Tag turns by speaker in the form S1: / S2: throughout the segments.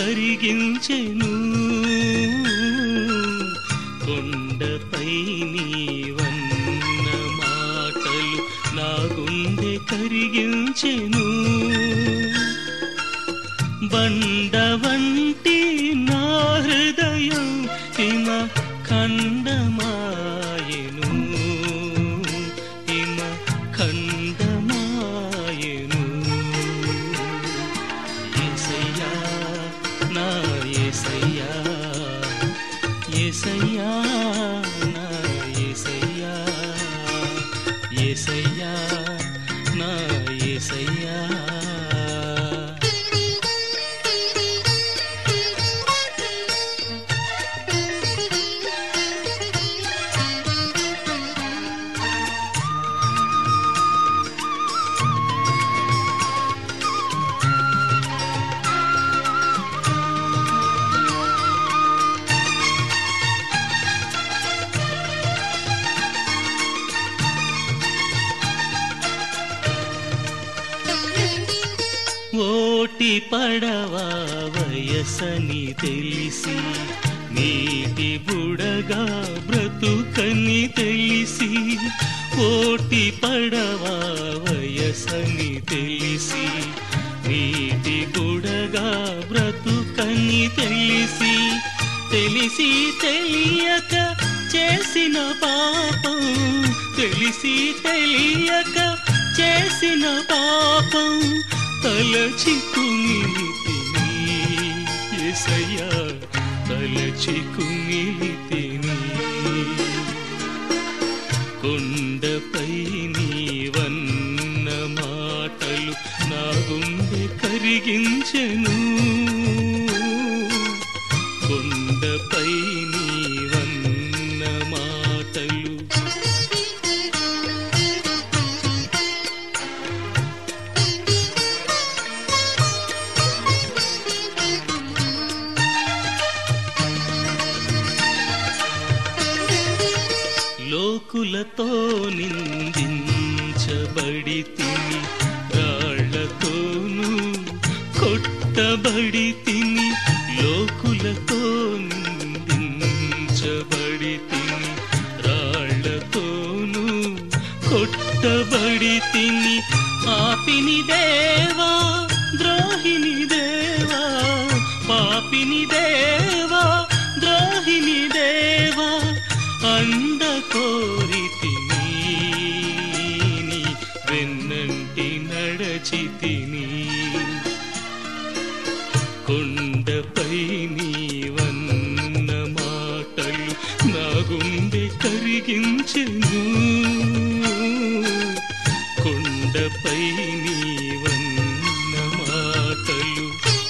S1: కరిగించెను కొండపై నీవన్న మాటలు నా గుండె కరిగించెను బండ వంటి నా హృదయం హిమ ఖండమాయను హిమ ఖండమాయను ఏసయ్యా నా ఏసయ్యా ఏసయ్యా నా ఏసయ్యా ఏసయ్యా నా ఏసయ్యా ఓటి పడవా వయసని తెలిసి నీటి బుడగా బ్రతుకని తెలిసి ఓటి పడవా వయసని తెలిసి నీటి బుడగా బ్రతుకని తెలిసి తెలిసి తెలియక చేసిన పాపం తెలిసి తెలియక చేసిన పాపం తలచి కుమిలితిని ఎసయ్యా తలచి కుమిలితిని కొండపై నీవన్న మాటలు నా గుండె కరిగించెను కొండపై నీవన్న మాటలు లోకులతో నిందించబడి తిని రాళ్లతోనూ కొట్టబడి తిని లోకులతో నిందించబడి తిని రాళ్లతోనూ కొట్టబడి తిని పాపిని దేవా ద్రోహిని దేవా పాపిని దేవా ద్రోహిని దేవా అండ కోరి తిని నీ వెన్నంటి నడచి తిని కొండపై నీవన్న మాటలు నా గుండె కరిగించెను కొండపై నీవన్న మాటలు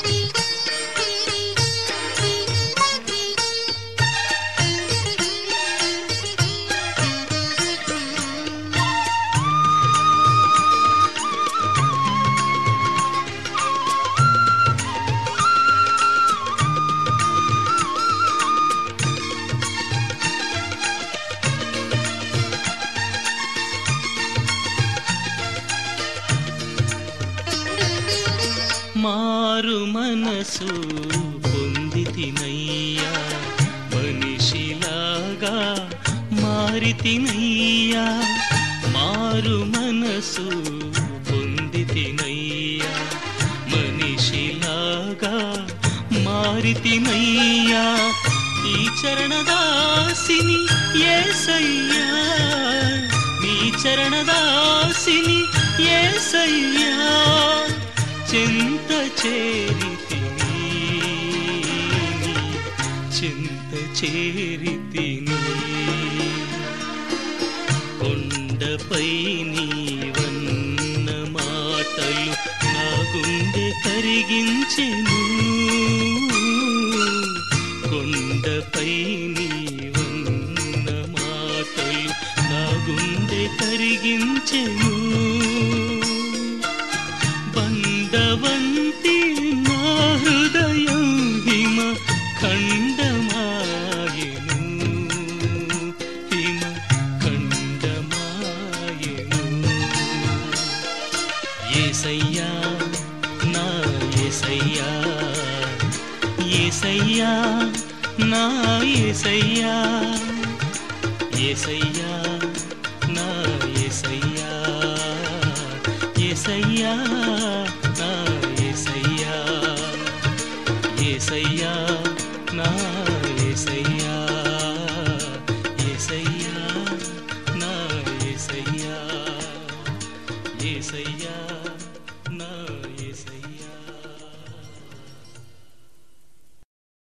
S1: మారు మనసు పొంది తినయ్యా మనిషిలాగా మారి తినయ్యా మారు మనసు పొంది తినయ్యా మనిషిలాగా మారి తినయ్యా ఈ చరణదాసిని ఏసయ్యా నీ చరణదాసిని ఏసయ్యా చింత చేరి తిని చింత చేరి తిని కొండపై నీవన్న మాటలు నా గుండె కరిగించెను కొండపై నీవన్న మాటలు నా గుండె కరిగించెను బండవంటి నా హృదయం హిమ ఖండమాయను హిమ ఖండమాయను ఏసయ్యా నా ఏసయ్యా ఏసయ్యా నా ఏసయ్యా ఏసయ్యా నా ఏసయ్యా ఏసయ్యా నా ఏసయ్యా ఏసయ్యా నా ఏసయ్యా